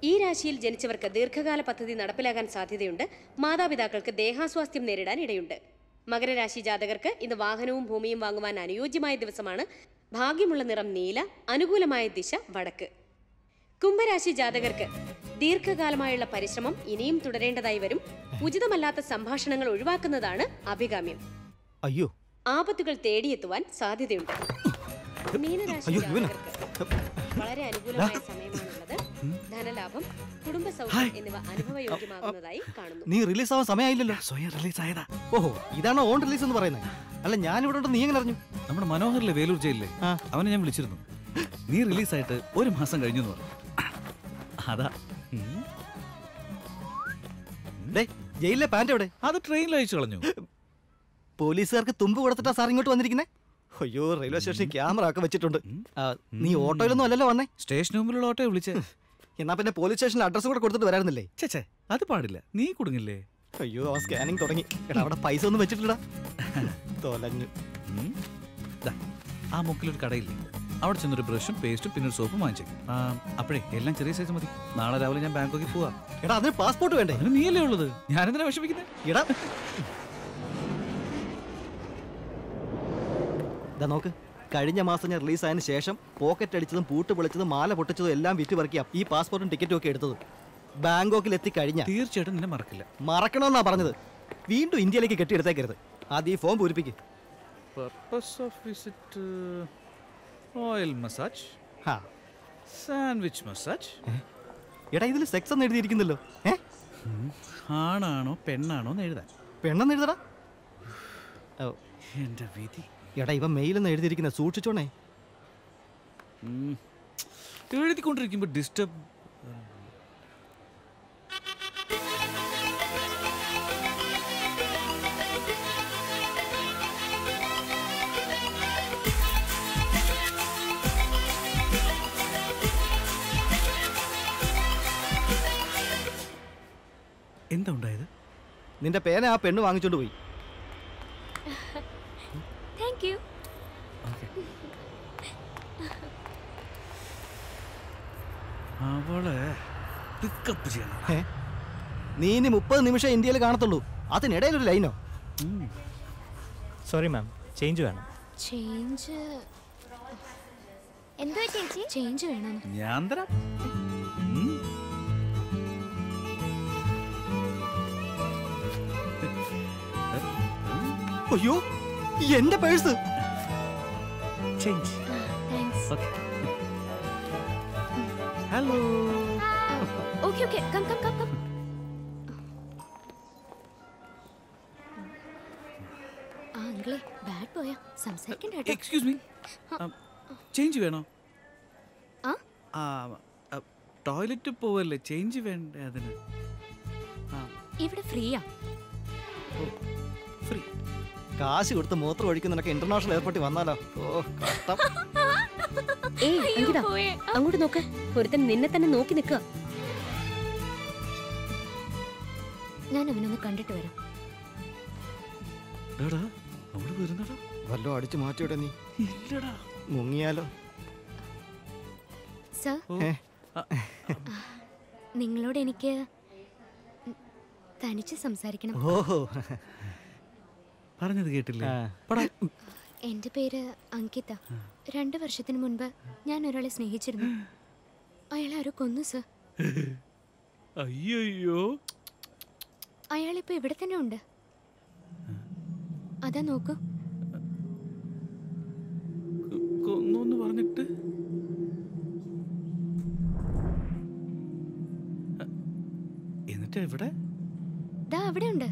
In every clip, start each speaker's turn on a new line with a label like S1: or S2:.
S1: ഈ രാശിയിൽ ജനിച്ചവർക്ക് ദീർഘകാല പദ്ധതി നടപ്പിലാകാൻ സാധ്യതയുണ്ട് മാതാപിതാക്കൾക്ക് ദേഹാസ്വാസ്ഥ്യം നേരിടാൻ ഇടയുണ്ട് മകരരാശി ജാതകർക്ക് ഇന്ന് വാഹനവും ഭൂമിയും വാങ്ങുവാൻ അനുയോജ്യമായ ദിവസമാണ് ഭാഗ്യമുള്ള നിറം നീല അനുകൂലമായ ദിശ വടക്ക് കുംഭരാശി ജാതകർക്ക് ദീർഘകാലമായുള്ള പരിശ്രമം ഇനിയും തുടരേണ്ടതായി വരും ഉചിതമല്ലാത്ത സംഭാഷണങ്ങൾ ഒഴിവാക്കുന്നതാണ് അഭികാമ്യം
S2: അയ്യോ
S1: ആപത്തുകൾ തേടിയെത്തുവാൻ സാധ്യതയുണ്ട് മീനരാശി
S2: അയ്യോ, ഇവനോ?
S1: ജാതകർക്ക് വളരെ അനുകൂലമായ സമയമാണുള്ളത് ധനലാഭം കുടുംബ സൗഖ്യം എന്നിവ അനുഭവയോഗ്യമാകുന്നതായി കാണുന്നു
S2: നീ റിലീസ് ആവാൻ സമയമായില്ലല്ലോ
S3: സ്വയം റിലീസ് ആയതാ
S2: ഓഹോ ഇതാണോ ഓൺ റിലീസ് എന്ന് പറയുന്നത് അല്ല ഞാൻ ഇവിടെ ഉണ്ടെന്ന് നീ എങ്ങനെ അറിഞ്ഞു
S3: നമ്മുടെ മനോഹറിലെ വേലൂർ ജയിലിലെ
S2: ആ.
S3: അവനെ ഞാൻ വിളിച്ചിരുന്നു നീ റിലീസായിട്ട് ഒരു മാസം കഴിഞ്ഞു എന്ന് പറഞ്ഞു അതാ ഉം.
S2: ഡേ ജയിലിലെ പാന്റ് എവിടെ
S3: അത് ട്രെയിനിൽ അയച്ചു കളഞ്ഞു
S2: പോലീസുകാർക്ക് തുമ്പ് കൊടുത്തിട്ടാ സാർ ഇങ്ങോട്ട് വന്നിരിക്കുന്നേ അയ്യോ റെയിൽവേ സ്റ്റേഷനിൽ ക്യാമറ ഒക്കെ വെച്ചിട്ടുണ്ട് ആ, നീ ഓട്ടോയിലൊന്നും അല്ലല്ലോ വന്നേ
S3: സ്റ്റേഷന് മുമ്പിലുള്ള ഓട്ടോ വിളിച്ചേ
S2: എന്നാ പിന്നെ പോലീസ് സ്റ്റേഷനിൽ അഡ്രസ് കൂടെ കൊടുത്തിട്ട് വരാറുന്നില്ലേ
S3: ചേച്ചേ അത് പാടില്ല നീ കുടുങ്ങില്ലേ
S2: അയ്യോ ആ സ്കാനിങ് തുടങ്ങി എടാ അവിടെ പൈസ ഒന്നും വെച്ചിട്ടില്ലടാ തൊലഞ്ഞു
S3: ഉം. ദാ, ആ മുക്കിലൊരു കടയില്ലേ അവിടെ ചെന്നൊരു ബ്രഷും പേസ്റ്റും പിന്നെ ഒരു സോപ്പും വാങ്ങിച്ചേക്കും ആ, അപ്പോഴേ എല്ലാം ചെറിയ സൈസ് മതി നാളെ രാവിലെ ഞാൻ ബാങ്കോക്കിൽ പോവാ
S2: എടാ അതിന് പാസ്പോർട്ട് വേണ്ടേ
S3: അതിന് നീയല്ലേ ഉള്ളത് ഞാനെന്തിനാ വിഷമിക്കുന്നത്
S2: എടാ ഇതാ നോക്ക് കഴിഞ്ഞ മാസം ഞാൻ റിലീസ് ആയതിനു ശേഷം പോക്കറ്റ് അടിച്ചതും പൂട്ട് പൊളിച്ചതും മാല പൊട്ടിച്ചതും എല്ലാം വിറ്റ് പറക്കിയ ഈ പാസ്പോർട്ടും ടിക്കറ്റും ഒക്കെ എടുത്തത് ബാങ്കോക്കിൽ എത്തി കഴിഞ്ഞ
S3: തീർച്ചയായിട്ടും നിന്നെ മറക്കില്ല
S2: മറക്കണമെന്നാ പറഞ്ഞത് വീണ്ടും ഇന്ത്യയിലേക്ക് കെട്ടിയെടുത്തേക്കരുത് ആദ്യം ഈ ഫോം പൂരിപ്പിക്ക്
S3: purpose of visit oil massage
S2: ഹാ
S3: സാൻഡ്വിച്ച് മസാജ്
S2: എടാ ഇതിൽ സെക്സ് എന്ന് എഴുതിയിരിക്കുന്നല്ലോ ഏ
S3: ആണാണോ പെണ്ണാണോ എന്ന് എഴുതാൻ
S2: പെണ്ണെന്ന് എഴുതടാ ഓ
S3: എന്റെ വിധി
S2: എടാ ഇവ മെയിലെന്ന് എഴുതിയിരിക്കുന്നത് സൂക്ഷിച്ചോണേ
S3: ഉം. എഴുതിക്കൊണ്ടിരിക്കുമ്പോൾ ഡിസ്റ്റർബ് എന്താ ഉണ്ടായത്
S2: നിന്റെ പേന ആ പെണ്ണ് വാങ്ങിച്ചോണ്ട് പോയി
S4: താങ്ക് യു
S3: അവളെ പിക്കപ്പ് ചെയ്യണം
S2: ഏ? നീ ഇനി മുപ്പത് നിമിഷം ഇന്ത്യയിൽ കാണത്തുള്ളൂ അതിനിടയിൽ ഒരു ലൈനോ
S5: സോറി മാം ചേഞ്ച് വേണം
S4: ചേഞ്ച് എന്തോ ചേച്ചി ചേഞ്ച് വേണം
S3: ഞാൻ തരാം ഉം.
S2: അയ്യോ എന്റെ purse
S3: change
S4: thanks
S3: hello
S4: okay okay come come come come ആ അങ്കിളെ ബാഡ് പോയാ സംസാരിക്കണ്ട കേട്ടോ
S3: എക്സ്ക്യൂസ് മീ ചേഞ്ച് വേണോ
S4: ആ
S3: ആ ടോയ്ലറ്റ് പോവല്ലേ ചേഞ്ച് വേണ്ടേ അതിന് ആ
S4: ഇവിടെ ഫ്രീയാ
S3: ഫ്രീ
S2: കാശ് കൊടുത്ത് മൂത്രം ഒഴിക്കുന്നതിനൊക്കെ ഇന്റർനാഷണൽ എയർപോർട്ടിൽ വന്നാലോ ഓ കഷ്ടം
S1: ഏയ്
S4: അയ്യോ,
S1: അങ്കിതാ
S4: പോയേ.
S1: അങ്ങോട്ട് നോക്ക് ഒരുത്തൻ നിന്നെ തന്നെ നോക്കി നിൽക്കുക
S4: ഞാൻ അവനൊന്ന് കണ്ടിട്ട് വരാം
S3: ഡാടാ അവള് വരുന്നടാ
S2: വല്ലോ അടിച്ചു മാറ്റിയുടെ നീ
S3: ഇല്ലടാ
S2: മുങ്ങിയാലോ
S4: സർ
S3: ഓ
S2: ഏ?
S4: നിങ്ങളോട് എനിക്ക് തനിച്ച് സംസാരിക്കണം
S2: ഓഹോ
S3: പറഞ്ഞത് കേട്ടില്ലേ
S2: ആ.
S3: പടാ
S4: എൻ്റെ പേര് അങ്കിത രണ്ട് വർഷത്തിന് മുൻപ് ഞാൻ ഒരാളെ സ്നേഹിച്ചിരുന്നു അയാളെ ആരോ കൊന്നു സർ
S3: അയ്യോ
S4: അയാളിപ്പോ ഇവിടെ തന്നെ ഉണ്ട് അതാ നോക്കൂ
S3: കൊന്നു പറഞ്ഞിട്ട് എന്നിട്ട് എവിടെ
S4: ദാ അവിടെ ഉണ്ട്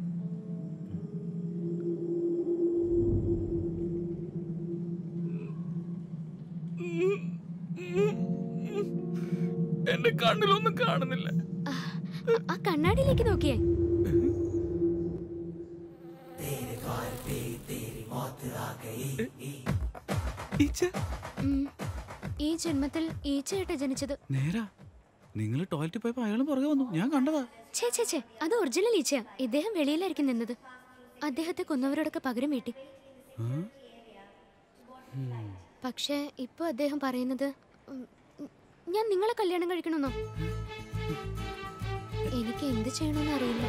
S3: എന്റെ കണ്ണിലൊന്നും കാണുന്നില്ല
S4: ആ, ആ കണ്ണാടിയിലേക്ക് നോക്കിയേ
S3: ഈച്ച
S4: ഉം. ഈ ജന്മത്തിൽ ഈച്ചയായിട്ട് ജനിച്ചത്
S3: നേരാ നിങ്ങൾ ടോയ്ലറ്റിൽ പോയപ്പോ അയാളും പുറകെ വന്നു ഞാൻ കണ്ടതാ
S4: ഛേ ഛേ ഛേ അത് ഒറിജിനൽ ഈച്ചയാ ഇദ്ദേഹം വെളിയിലായിരിക്കും നിന്നത് അദ്ദേഹത്തെ കൊന്നവരോടൊക്കെ പകരം വീട്ടി
S3: ആ?
S4: പക്ഷേ ഇപ്പൊ അദ്ദേഹം പറയുന്നത് ഉം, ഉം, ഞാൻ നിങ്ങളെ കല്യാണം കഴിക്കണമെന്നോ എനിക്ക് എന്ത് ചെയ്യണമെന്ന് അറിയില്ല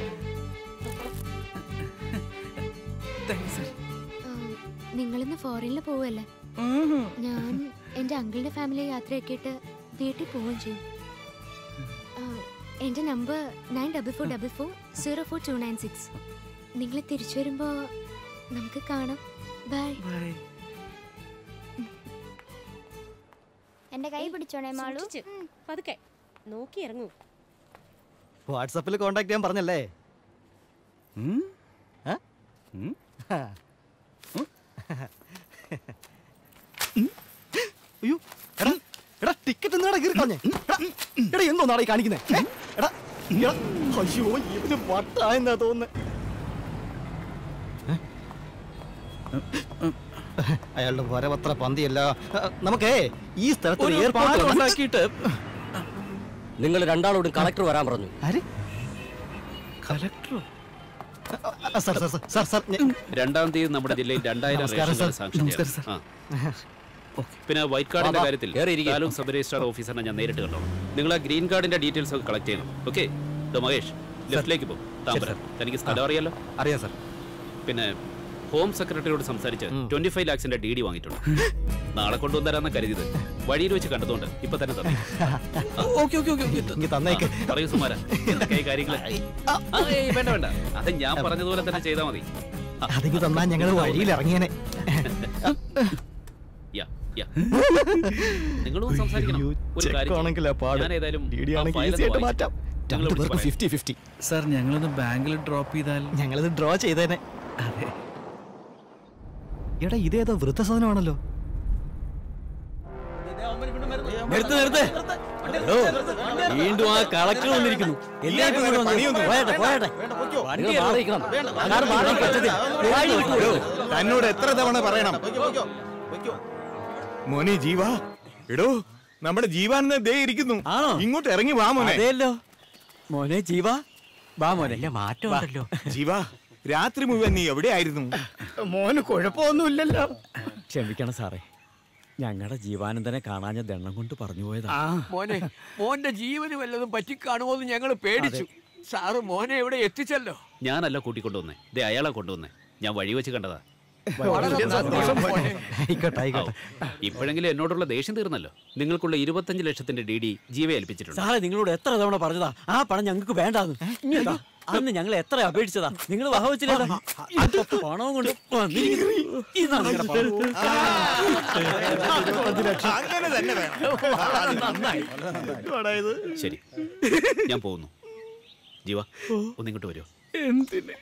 S3: താങ്ക്സ്
S4: ആ, നിങ്ങളിന്ന് ഫോറിനിൽ പോവല്ലേ ഞാൻ എൻ്റെ അങ്കിളിൻ്റെ ഫാമിലി യാത്രയാക്കിയിട്ട് വീട്ടിൽ പോവുകയും ചെയ്യും ആ, എൻ്റെ number nine double four double four zero four two nine six നിങ്ങൾ തിരിച്ചു വരുമ്പോൾ നമുക്ക് കാണാം ബൈ
S3: ബൈ
S5: എന്റെ കൈ പിടിച്ചോണേ മാളു
S1: സൂക്ഷിച്ച്. പതുക്കെ നോക്കി ഇറങ്ങൂ
S2: വാട്സപ്പിൽ കോണ്ടാക്ട് ചെയ്യാൻ പറഞ്ഞല്ലേ ഏ? ഹാ. അയ്യോ എടാ എടാ ടിക്കറ്റ് എന്തിനാടാ കീറി കളഞ്ഞേ എടാ, എടാ എന്തോ നാളെ കാണിക്കുന്നേ എടാ എടാ അയ്യോ ഇവന് വട്ടായെന്നാ തോന്നുന്നത് അയാളുടെ വരവത്ര പന്തിയല്ല നമുക്കേ ഈ സ്ഥലത്ത് ഒരു എയർപോർട്ട്
S3: ഉണ്ടാക്കിയിട്ട്
S6: നിങ്ങൾ രണ്ടാളോടും കളക്ടർ വരാൻ പറഞ്ഞു
S2: ആര്
S3: കലക്ടറോ
S2: ആ, sir sir sir, sir sir ഞാൻ-
S7: രണ്ടാം തീയതി നമ്മുടെ ജില്ലയിൽ രണ്ടായിരം
S2: നമസ്കാരം
S7: റേഷൻ കാർഡ്
S2: സാർ.
S7: സാങ്ഷൻ
S2: നമസ്കാരം
S7: ചെയ്യണം. ആ. പിന്നെ വൈറ്റ് കാർഡിന്റെ
S6: വാ, വാ.
S7: കാര്യത്തിൽ
S6: കേറിയിരിക്ക്.
S7: താലൂക്ക് സബ് രജിസ്ട്രാർ ഓഫീസറിനെ ഞാൻ നേരിട്ട് കണ്ടോ നിങ്ങൾ ആ ഗ്രീൻ കാർഡിന്റെ ഡീറ്റെയിൽസ് ഒക്കെ കളക്ട് ചെയ്യണം ഓക്കെ മഹേഷ് ലെഫ്റ്റിലേക്ക് പോകും താമ്പരം തനിക്ക് സ്ഥലം അറിയാലോ
S2: അറിയാം സാർ
S7: പിന്നെ ഹോം സെക്രട്ടറിയോട് സംസാരിച്ച് ട്വന്റി ഫൈവ് ലാക്സിന്റെ ഡി ഡി വാങ്ങിയിട്ടുണ്ട് നാളെ കൊണ്ടുവന്നരാന്ന് കരുതിയത് വഴിയിൽ വെച്ച് കണ്ടതുകൊണ്ട് ഇപ്പൊ തന്നെ തന്നെ
S3: ഓക്കെ ഓക്കെ ഓക്കെ
S2: ഇങ്ങ് തന്നേക്ക്
S7: പറയൂ സുമാര എന്തൊക്കെ കാര്യങ്ങൾ വേണ്ട വേണ്ട അത് ഞാൻ പറഞ്ഞതുപോലെ തന്നെ ചെയ്താൽ മതി ആ,
S2: അതിങ്ങ് തന്നാ ഞങ്ങൾ വഴിയിൽ ഇറങ്ങിയനെ
S7: യാ, യാ. നിങ്ങളും സംസാരിക്കണം
S2: അയ്യോ,
S7: ഒരു കാര്യം
S2: check ആണെങ്കിലാ
S7: ചെയ്യ്.
S2: പാട്.
S7: ഞാൻ ഏതായാലും
S2: DD
S7: ആ
S2: ആണെങ്കിൽ
S7: file
S2: easy ആയിട്ട്
S7: ഒന്ന്
S2: മാറ്റാം
S7: വായിച്ചു. നിങ്ങൾ
S2: രണ്ടു
S7: വിളിച്ച്
S2: പേർക്കും
S7: പറയാം.
S2: ഫിഫ്റ്റി ഫിഫ്റ്റി
S3: സാർ ഞങ്ങളൊന്ന് ബാങ്കിൽ ഡ്രോപ്പ് ചെയ്താൽ
S2: ഞങ്ങളിത് ഡ്രോ ചെയ്തേനെ
S3: അതെ
S2: എടാ ഇതേതോ വൃദ്ധസദനമാണല്ലോ
S6: നിർത്ത് നിർത്ത് എടോ, വീണ്ടും ആ കളക്ടർ വന്നിരിക്കുന്നു എല്ലാവരും ഇങ്ങോട്ട് വന്നേ. പോയട്ടെ പോയട്ടെ നിങ്ങൾ മാറി നിൽക്കണം. കാർ മാറി നിൽക്കരുത്. വഴി വിട്ടു.
S8: തന്നോട് എത്ര തവണ പറയണം മോനെ ജീവ എടോ നമ്മുടെ ജീവാനന്ദ ദേ ഇരിക്കുന്നു
S6: ആണോ?
S8: ഇങ്ങോട്ട് ഇറങ്ങി വാ മോനെ
S6: അതേല്ലോ മോനെ ജീവ വാ മോനെ മാറ്റം ഉണ്ടല്ലോ
S8: ജീവ രാത്രി മുഴുവൻ നീ എവിടെയായിരുന്നു
S6: മോന് കുഴപ്പമൊന്നുമില്ലല്ലോ ക്ഷമിക്കണം സാറേ ഞങ്ങളുടെ ജീവാനന്ദനെ കാണാഞ്ഞ ദണ്ണം കൊണ്ട് പറഞ്ഞു പോയതാ
S9: മോനെ മോന്റെ ജീവന് വല്ലതും പറ്റിക്കാണുമോ എന്ന് ഞങ്ങൾ പേടിച്ചു സാറ് മോനെ ഇവിടെ എത്തിച്ചല്ലോ
S7: ഞാനല്ല കൂട്ടിക്കൊണ്ടുവന്നേ ദേ അയാളെ കൊണ്ടുവന്നേ ഞാൻ വഴി വെച്ച് കണ്ടതാ
S9: വളരെ സന്തോഷം മോനെ
S2: ആയിക്കോട്ടെ
S7: ഔ,
S2: ആയിക്കോട്ടെ
S7: ഇപ്പോഴെങ്കിലും എന്നോടുള്ള ദേഷ്യം തീർന്നല്ലോ നിങ്ങൾക്കുള്ള ഇരുപത്തഞ്ച് ലക്ഷത്തിന്റെ ഡി ഡി ജീവ ഏൽപ്പിച്ചിട്ടുണ്ട്
S6: സാറേ നിങ്ങളോട് എത്ര തവണ പറഞ്ഞതാ ആ പണം ഞങ്ങൾക്ക് വേണ്ടാന്ന് ഇങ്ങതാ അന്ന് ഞങ്ങൾ എത്ര അപേക്ഷിച്ചതാ നിങ്ങൾ വഹവച്ചില്ല പണവും കൊണ്ട് വന്നിരിക്കുന്നു. ഇതാണ് നിങ്ങളുടെ പണം.
S8: അങ്ങനെ തന്നെ വേണം
S7: ശരി ഞാൻ പോകുന്നു ജീവ ഒന്നിങ്ങോട്ട് വരുമോ
S3: എന്തിന്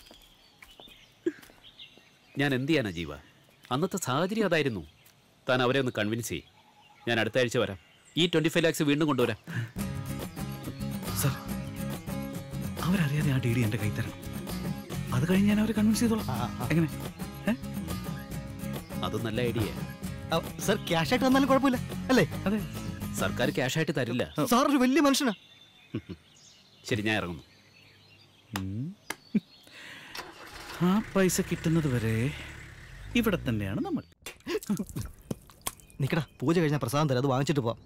S7: ഞാൻ എന്ത് ചെയ്യാനാ ജീവ അന്നത്തെ സാഹചര്യം അതായിരുന്നു താൻ അവരെ ഒന്ന് കൺവിൻസ് ചെയ്യും ഞാൻ അടുത്ത ആഴ്ച വരാം ഈ ട്വന്റി ഫൈവ് ലാക്സ് വീണ്ടും കൊണ്ടുവരാം
S3: സാർ അവരറിയാതെ ആ ഡി ഡി എൻ്റെ കൈ തരണം അത് കഴിഞ്ഞ് ഞാൻ അവരെ കൺവിൻസ് ചെയ്തോളാം എങ്ങനെ ഏ?
S7: അത് നല്ല ഐഡിയ
S2: ആ, സാർ ക്യാഷ് ആയിട്ട് തന്നാലും കുഴപ്പമില്ല അല്ലേ
S3: അതെ
S7: സർക്കാർ ക്യാഷ് ആയിട്ട് തരില്ല
S2: സാർ ഒരു വലിയ മനുഷ്യനാ
S7: ശരി ഞാൻ ഇറങ്ങുന്നു
S3: ആ പൈസ കിട്ടുന്നത് വരെ ഇവിടെ തന്നെയാണ് നമ്മൾ
S2: നിക്കടാ പൂജ കഴിഞ്ഞാൽ പ്രസാദം തരാം അത് വാങ്ങിച്ചിട്ട് പോവാം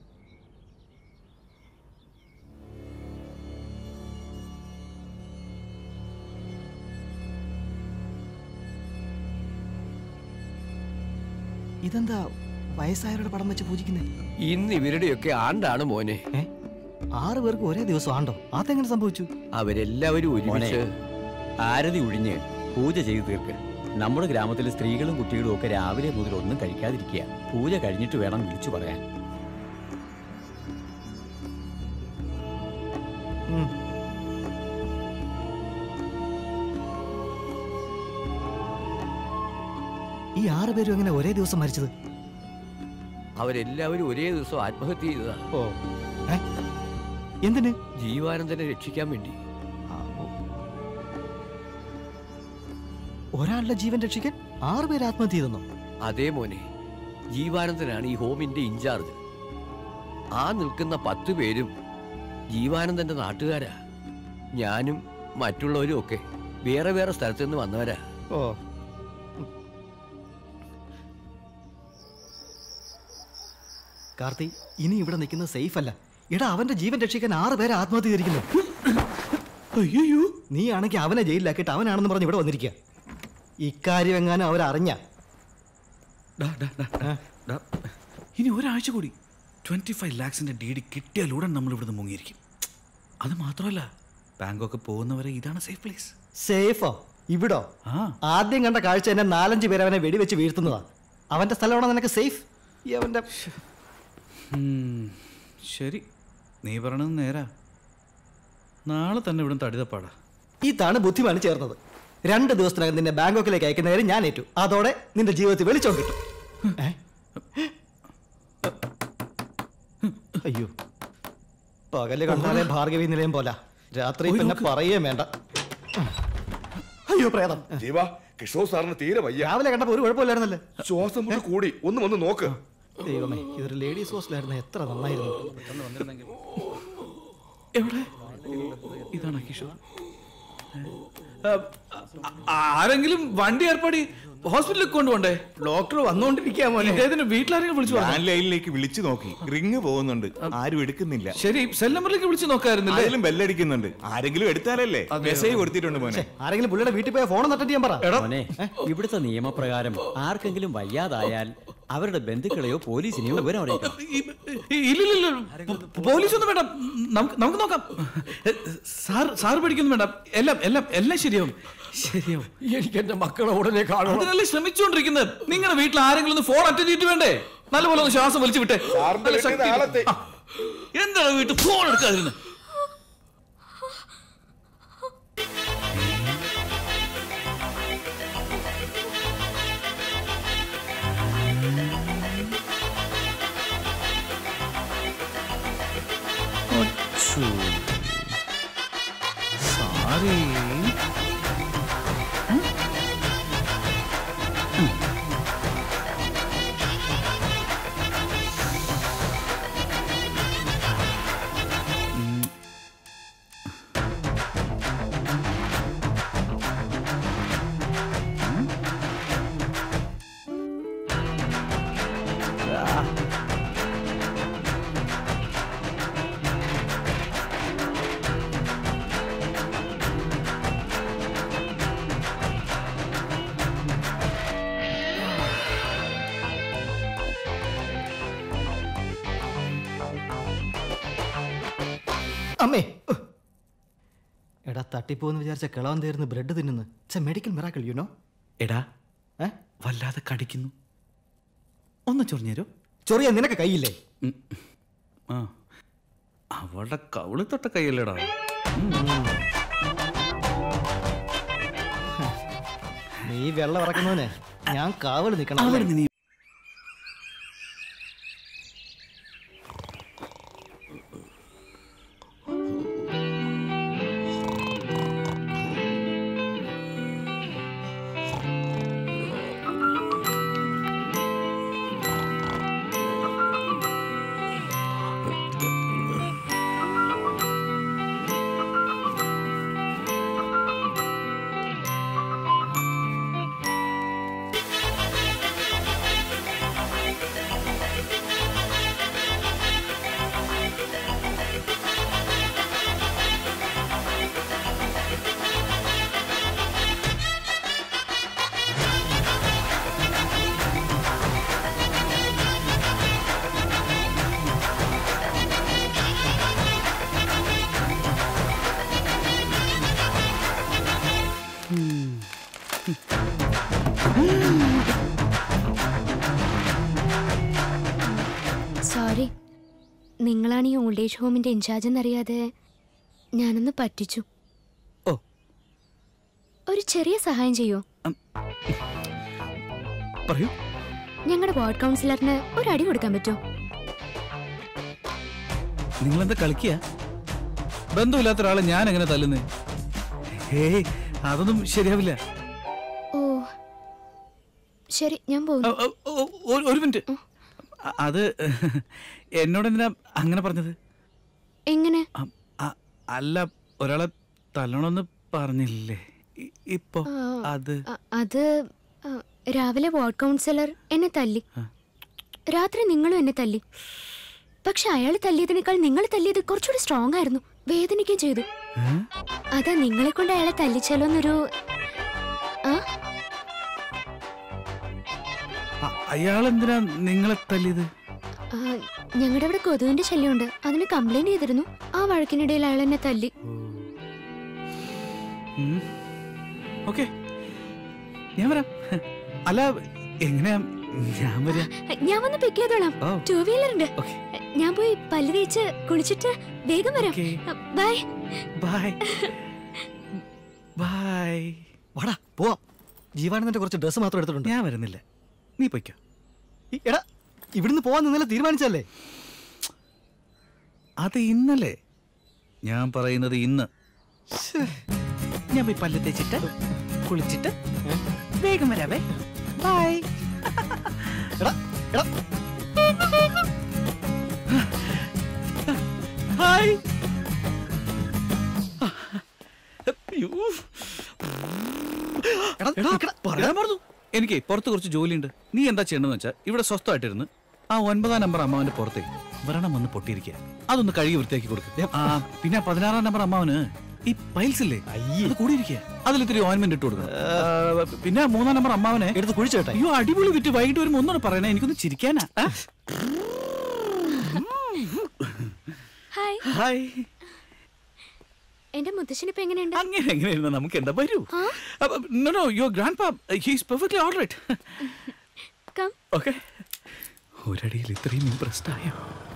S2: ഇതെന്താ വയസ്സായവരുടെ പടം വെച്ച് പൂജിക്കുന്നേ
S9: ഇന്ന് ഇവരുടെയൊക്കെ ആണ്ടാണ് മോനെ
S2: ഏ ആറ് പേർക്ക് ഒരേ ദിവസം ആണ്ടോ അതെങ്ങനെ സംഭവിച്ചു
S9: അവരെല്ലാവരും ഒരുമിച്ച്
S6: ആരതി ഒഴിഞ്ഞ് പൂജ ചെയ്തു തീർക്ക് നമ്മുടെ ഗ്രാമത്തിലെ സ്ത്രീകളും കുട്ടികളും ഒക്കെ രാവിലെ മുതൽ ഒന്നും കഴിക്കാതിരിക്കുക പൂജ കഴിഞ്ഞിട്ട് വേണം വിളിച്ചു പറയാൻ
S2: ഉം. ഈ ആറ് പേരും എങ്ങനെ ഒരേ ദിവസം മരിച്ചത്
S9: അവരെല്ലാവരും ഒരേ ദിവസം ആത്മഹത്യ ചെയ്തതാ
S2: ഓ ഏ? എന്തിന്
S9: ജീവാനന്ദനെ രക്ഷിക്കാൻ വേണ്ടി
S2: ആ, ഓ. ഒരാളുടെ ജീവൻ രക്ഷിക്കാൻ ആറ് പേര് ആത്മഹത്യ ചെയ്തെന്നോ
S9: അതേ മോനെ ജീവാനന്ദനാണ് ഈ ഹോമിന്റെ ഇൻചാർജ് ആ നിൽക്കുന്ന പത്ത് പേരും ജീവാനന്ദന്റെ നാട്ടുകാരാ ഞാനും മറ്റുള്ളവരും ഒക്കെ വേറെ വേറെ സ്ഥലത്തു നിന്ന് വന്നവരാ
S2: ഓ കാർത്തി ഇനി ഇവിടെ നിൽക്കുന്നത് സേഫ് അല്ല എടാ അവന്റെ ജീവൻ രക്ഷിക്കാൻ ആറ് പേരെ ആത്മഹത്യ ചെയ്തിരിക്കുന്നു അയ്യോ നീ ആണെങ്കിൽ അവനെ ജയിലിലാക്കിയിട്ട് അവനാണെന്ന് പറഞ്ഞ് ഇവിടെ വന്നിരിക്കുക ഇക്കാര്യം എങ്ങാനും അവരറിഞ്ഞ
S3: ഇനി ഒരാഴ്ച കൂടി ട്വന്റി ഫൈവ് ലാക്സിന്റെ ഡി ഡി കിട്ടിയാലുടൻ നമ്മൾ ഇവിടുന്ന് മുങ്ങിയിരിക്കും അത് മാത്രമല്ല ബാങ്കോക്ക് പോകുന്നവരെ ഇതാണ് സേഫ് പ്ലേസ്
S2: സേഫോ ഇവിടോ ആദ്യം കണ്ട കാഴ്ച എന്നെ നാലഞ്ച് പേര് അവനെ വെടിവെച്ച് വീഴ്ത്തുന്നതാ അവന്റെ സ്ഥലമാണോ നിനക്ക് സേഫ് ഈ അവന്റെ
S3: ശരി നീ പറയണത് നേരാ നാളെ തന്നെ ഇവിടുന്ന് തടിതപ്പാടാ
S2: ഇതാണ് ബുദ്ധിമാണ് ചേർന്നത് രണ്ട് ദിവസത്തിനകം നിന്നെ ബാങ്കോക്കിലേക്ക് അയക്കുന്ന കാര്യം ഞാൻ ഏറ്റു അതോടെ നിന്റെ ജീവിതത്തിൽ വെളിച്ചം കിട്ടും ഏ? അയ്യോ പകല് കണ്ടാലേ ഭാർഗവി നിലയം പോല രാത്രി പിന്നെ പറയേ വേണ്ട അയ്യോ പ്രേതം
S8: ജീവ കിഷോർ സാറിന് തീരെ വയ്യ
S2: രാവിലെ കണ്ടപ്പോ ഒരു കുഴപ്പമില്ലായിരുന്നല്ലേ
S8: ശ്വാസം മുട്ട് കൂടി ഒന്ന് വന്ന് നോക്ക്
S2: ദൈവമേ ഇതൊരു ലേഡീസ് ഹോസ്റ്റലായിരുന്നു എത്ര നന്നായിരുന്നു
S3: എവിടെ ഇതാണ് കിഷോർ ആരെങ്കിലും വണ്ടി ഏർപ്പാടി ഹോസ്പിറ്റലിൽ കൊണ്ടുപോണ്ടേ
S10: ഡോക്ടർ വന്നുകൊണ്ടിരിക്കുക മോനെ
S3: ഇദ്ദേഹത്തിന് വീട്ടിലാരെങ്കിലും വിളിച്ചു പറഞ്ഞോ?
S8: ലാൻഡ് ലൈനിലേക്ക് വിളിച്ചു നോക്കി റിങ് പോകുന്നുണ്ട് ആരും എടുക്കുന്നില്ല
S3: ശരി സെൽ നമ്പറിലേക്ക് വിളിച്ചു നോക്കായിരുന്നില്ലേ
S8: അതിലും ബെല്ലടിക്കുന്നുണ്ട് ആരെങ്കിലും എടുത്താലല്ലേ മെസ്സേജ് കൊടുത്തിട്ടുണ്ട് മോനെ
S2: ആരെങ്കിലും പുള്ളിയുടെ വീട്ടിൽ പോയ ഫോൺ അറ്റൻഡ് ചെയ്യാൻ പറ
S6: മോനെ ഇവിടുത്തെ നിയമപ്രകാരം ആർക്കെങ്കിലും വയ്യാതായാൽ അവരുടെ ബന്ധുക്കളെയോ പോലീസിനെയോ വിവരം അറിയിക്കണം
S3: ഇല്ലില്ല പോലീസ് ഒന്നും വേണ്ട നമുക്ക് നമുക്ക് നോക്കാം സാർ സാർ പേടിക്കൊന്നും വേണ്ട എല്ലാം എല്ലാം എല്ലാം ശരിയാവും ശരിയാവും
S9: എനിക്ക് എന്റെ മക്കളെ ഉടനെ കാണണം
S3: അതിനല്ലേ ശ്രമിച്ചുകൊണ്ടിരിക്കുന്നത് നിങ്ങളുടെ വീട്ടിൽ ആരെങ്കിലും ഒന്ന് ഫോൺ അറ്റൻഡ് ചെയ്തിട്ട് വേണ്ടേ നല്ലപോലെ ഒന്ന് ശ്വാസം വലിച്ചു വിട്ടെ
S8: സാറിന്റെ
S3: നല്ല
S8: വീട്ടിൽ
S3: ശക്തി.
S8: നാളത്തെ-
S3: ആ. എന്താണ് വീട്ടിൽ ഫോൺ എടുക്കാതിരുന്നത് സാരി
S2: അമ്മേ ഉഹ്. എടാ തട്ടിപ്പോന്ന് വിചാരിച്ച കിളവൻ തീർന്ന് ബ്രെഡ് തിന്നുന്നു it's a medical miracle you know
S3: എടാ
S2: ഏ
S3: വല്ലാതെ കടിക്കുന്നു ഒന്ന് ചൊറിഞ്ഞേരോ
S2: ചൊറിയാൻ നിനക്ക് കയ്യില്ലേ
S3: ആ അവളുടെ കവിളി തൊട്ട കൈയല്ലേടാ
S2: നീ വെള്ളം ഇറക്കുന്നവനെ ഞാൻ കാവൽ നിൽക്കണം
S3: അവിടെ
S2: അല്ലേ?
S3: നീ
S4: സോറി നിങ്ങളാണ് ഈ ഓൾഡ് ഏജ് ഹോമിന്റെ ഇൻചാർജ് എന്നറിയാതെ ഞാനൊന്ന് പറ്റിച്ചു
S3: ഓ.
S4: ഒരു ചെറിയ സഹായം ചെയ്യോ
S3: പറയൂ
S4: ഞങ്ങളുടെ വാർഡ് കൗൺസിലറിന് ഒരു അടി കൊടുക്കാൻ പറ്റുമോ
S3: നിങ്ങളെന്താ കളിക്കുക ബന്ധമില്ലാത്ത ഒരാളെ ഞാൻ എങ്ങനെ തല്ലുന്നേ ഹേയ് അതൊന്നും ശരിയാവില്ല
S4: ഓ ശരി ഞാൻ പോകുന്നു
S3: ഓ, ഓ, ഓ, ഒരു- ഒരു മിനിറ്റ് അ- അത് എന്നോട് എന്തിനാ അങ്ങനെ പറഞ്ഞത്
S4: എങ്ങനെ
S3: അ- അ- അല്ല ഒരാളെ തല്ലണമെന്ന് പറഞ്ഞില്ലേ ഇ- ഇപ്പൊ
S4: ആ,
S3: അത്
S4: അ- അത് ആ, രാവിലെ വാർഡ് കൗൺസിലർ എന്നെ തല്ലി രാത്രി നിങ്ങളും എന്നെ തല്ലി പക്ഷെ അയാൾ തല്ലിയതിനേക്കാൾ നിങ്ങൾ തല്ലിയത് കുറച്ചുകൂടി സ്ട്രോങ് ആയിരുന്നു വേദനിക്കുകയും ചെയ്തു അതാ നിങ്ങളെ കൊണ്ട് അയാളെ തല്ലിച്ചാലോ എന്നൊരു ആ
S3: അയാൾ എന്തിനാ നിങ്ങളെ തല്ലിയത്
S4: ഞങ്ങളുടെ അവിടെ കൊതുവിന്റെ ശല്യമുണ്ട് അതിന് കംപ്ലൈന്റ് ചെയ്തിരുന്നു ആ വഴക്കിനിടയിൽ അയാൾ എന്നെ തല്ലി
S3: ഓക്കെ ഞാൻ വരാം അല്ല എങ്ങനെയാ ഞാൻ വരാം
S4: ഞാൻ വന്ന് പിക്ക് ചെയ്തോളാം
S3: ഓ.
S4: ടൂ വീലർ ഉണ്ട് ഞാൻ പോയി പല്ല് തേച്ച് കുളിച്ചിട്ട് വേഗം വരാം ബൈ
S3: ബൈ ബൈ
S2: വാടാ പോവാം ജീവാനന്ദന്റെ കുറച്ച് ഡ്രസ്സ് മാത്രം എടുത്തിട്ടുണ്ട്
S3: ഞാൻ വരുന്നില്ല നീ പൊയ്ക്കോ
S2: ഈ- എടാ ഇവിടുന്ന് പോവാൻ ഇന്നലെ തീരുമാനിച്ചല്ലേ
S3: അത് ഇന്നലെ ഞാൻ പറയുന്നത് ഇന്ന് ഞാൻ പോയി പല്ല് തേച്ചിട്ട് കുളിച്ചിട്ട് വേഗം വരാവേ ബൈ
S2: എടാ എടാ
S3: ഹായ് പറയാൻ പറഞ്ഞു എനിക്ക് പുറത്ത് കുറച്ച് ജോലിയുണ്ട് നീ എന്താ ചെയ്യണമെന്ന് വെച്ചാൽ ഇവിടെ സ്വസ്ഥമായിട്ടിരുന്ന് ആ ഒൻപതാം നമ്പർ അമ്മാവന്റെ പുറത്തെ വ്രണം വന്ന് പൊട്ടിയിരിക്കുക അതൊന്ന് കഴുകി വൃത്തിയാക്കി കൊടുക്കുക ആ പിന്നെ ആ പതിനാറാം നമ്പർ അമ്മാവന് ഈ പൈൽസ് ഇല്ലേ അത് കൂടിയിരിക്കുക അതിൽ ഇത്തിരി ഓയിൻമെന്റ് ഇട്ട് കൊടുക്കണം ആ, പിന്നെ ആ മൂന്നാം നമ്പർ അമ്മാവനെ
S2: എടുത്ത് കുഴിച്ചോട്ടെ
S3: അയ്യോ അടിപൊളി വിറ്റ് വൈകിട്ട് വരുമ്പോ ഒന്നുകൂടെ പറയണേ എനിക്കൊന്ന് ചിരിക്കാനാ ആ?
S4: ഹായ്
S3: ഹായ്
S4: എന്റെ മുത്തശ്ശനിപ്പോ എങ്ങനെയുണ്ട്
S3: അങ്ങനെ എങ്ങനെയായിരുന്നു നമുക്ക് എന്താ വരൂ no no your grandpa he's perfectly all right
S4: come
S3: okay ഒരടിയിൽ ഇത്രയും ഇംപ്രസ്ഡ് ആയോ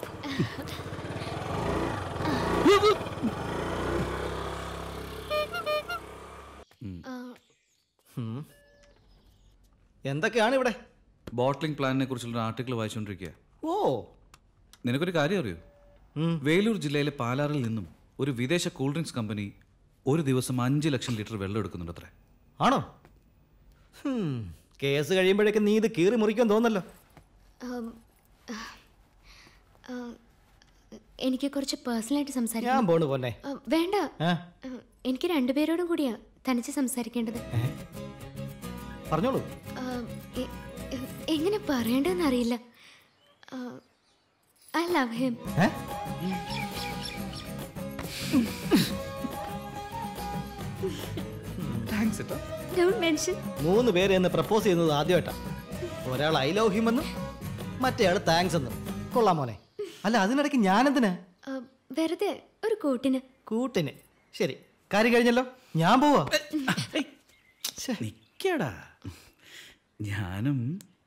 S2: ഉം. എന്തൊക്കെയാണ് ഇവിടെ
S3: ബോട്ട്ലിംഗ് പ്ലാനിനെ കുറിച്ചുള്ള ആർട്ടിക്കിൾ വായിച്ചുകൊണ്ടിരിക്കുക
S2: ഓ
S3: നിനക്കൊരു കാര്യം അറിയോ വേലൂർ ജില്ലയിലെ പാലാറിൽ നിന്നും ഒരു വിദേശ കൂൾ ഡ്രിങ്ക്സ് കമ്പനി ഒരു ദിവസം അഞ്ച് ലക്ഷം ലിറ്റർ വെള്ളം എടുക്കുന്നുണ്ട് അത്രേ
S2: ആണോ ഹും, കേസ് കഴിയുമ്പോഴേക്കും നീ ഇത് കീറി മുറിക്കാൻ തോന്നല്ലോ
S4: ഉം, ആ, എനിക്ക് കുറച്ച് പേഴ്സണലായിട്ട്
S2: ഞാൻ
S4: സംസാരിക്കണം
S2: പോണു പോന്നെ
S4: ആ, വേണ്ട
S2: ഏ?
S4: ആ, എനിക്ക് രണ്ടുപേരോടും കൂടിയാ തനിച്ച് സംസാരിക്കേണ്ടത്
S2: പറഞ്ഞോളൂ
S4: ആ, എ- എ- എങ്ങനെ പറയേണ്ടതെന്ന് അറിയില്ല ഐ ലവ് ഹിം
S2: ഏ?
S3: താങ്ക്സ്
S4: ഡോണ്ട് മെൻഷൻ
S2: മൂന്ന് പേര് എന്ന് പ്രപ്പോസ് ചെയ്യുന്നത് ആദ്യമായിട്ടാ ഒരാൾ ഐ ലവ് ഹിം എന്നും മറ്റേയാൾ താങ്ക്സ് എന്നും കൊള്ളാം മോനെ അല്ല അതിനിടയ്ക്ക് ഞാനെന്തിനാ
S4: വെറുതെ ഒരു കൂട്ടിന്
S2: കൂട്ടിന് ശരി കാര്യം കഴിഞ്ഞല്ലോ ഞാൻ പോവാ
S3: നിക്കടാ ഞാനും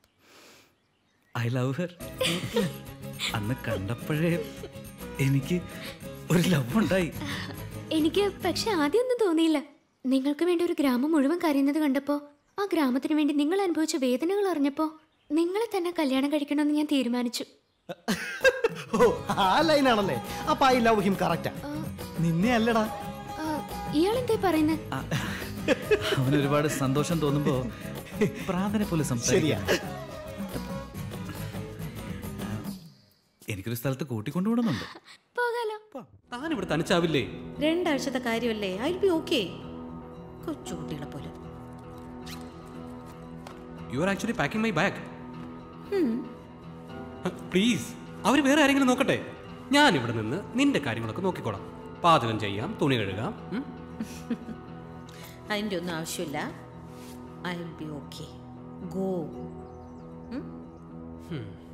S3: ഐ ലവ് ഹർ അന്ന് കണ്ടപ്പോഴേ എനിക്ക് ഒരു ലവ് ഉണ്ടായി
S4: എനിക്ക് പക്ഷെ ആദ്യമൊന്നും തോന്നിയില്ല നിങ്ങൾക്ക് വേണ്ടി ഒരു ഗ്രാമം മുഴുവൻ കരയുന്നത് കണ്ടപ്പോ ആ ഗ്രാമത്തിന് വേണ്ടി നിങ്ങൾ അനുഭവിച്ച വേദനകൾ അറിഞ്ഞപ്പോ നിങ്ങളെ തന്നെ കല്യാണം കഴിക്കണമെന്ന് ഞാൻ തീരുമാനിച്ചു
S2: ഓ ആ ലൈനാണല്ലേ അപ്പൊ ഐ ലവ് ഹിം കറക്റ്റാ നിന്നെ അല്ലടാ
S4: ആ, ഇയാളെന്തേ പറയുന്നത്
S3: അവന് ഒരുപാട് സന്തോഷം തോന്നുമ്പോ പ്രാർത്ഥന പോലെ
S2: ശരിയാ.
S3: സംസാരിക്കാം എനിക്കൊരു സ്ഥലത്ത് കൂട്ടിക്കൊണ്ടുപോകണമെന്നുണ്ട്
S4: പോകാലോ
S11: താൻ ഇവിടെ തനിച്ചാവില്ലേ രണ്ടാഴ്ചത്തെ കാര്യമല്ലേ ഐ ബി ഓക്കെ കൊച്ചുകുട്ടികളെ പോലെ
S12: you are actually packing my bag please അവർ വേറെ ആരെങ്കിലും നോക്കട്ടെ ഞാൻ ഇവിടെ നിന്ന് നിന്റെ കാര്യങ്ങളൊക്കെ നോക്കിക്കോളാം പാചകം ചെയ്യാം തുണി കഴുകാം ഉം?
S11: അതിൻ്റെ ഒന്നും ആവശ്യമില്ല ഐ ബി ഓക്കെ ഗോ
S12: ഉം.